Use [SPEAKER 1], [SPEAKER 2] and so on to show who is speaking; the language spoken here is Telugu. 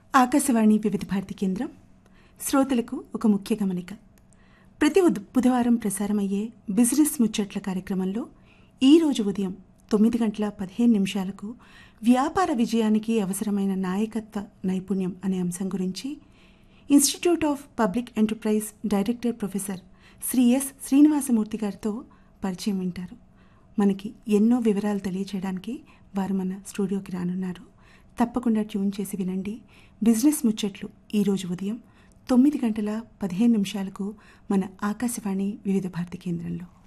[SPEAKER 1] ఆకాశవాణి వివిధ భారతి కేంద్రం శ్రోతలకు ఒక ముఖ్య గమనిక ప్రతి ఉద్- బుధవారం ప్రసారమయ్యే బిజినెస్ ముచ్చట్ల కార్యక్రమంలో ఈ రోజు ఉదయం తొమ్మిది గంటల పదిహేను నిమిషాలకు వ్యాపార విజయానికి అవసరమైన నాయకత్వ నైపుణ్యం అనే అంశం గురించి institute of public enterprise director professor Shri S Srinivasamurthy గారితో పరిచయం వింటారు మనకి ఎన్నో వివరాలు తెలియచేయడానికి వారు మన స్టూడియోకి రానున్నారు తప్పకుండా ట్యూన్ చేసి వినండి బిజినెస్ ముచ్చట్లు ఈరోజు ఉదయం తొమ్మిది గంటల పదిహేను నిమిషాలకు మన ఆకాశవాణి వివిధ భారతి కేంద్రంలో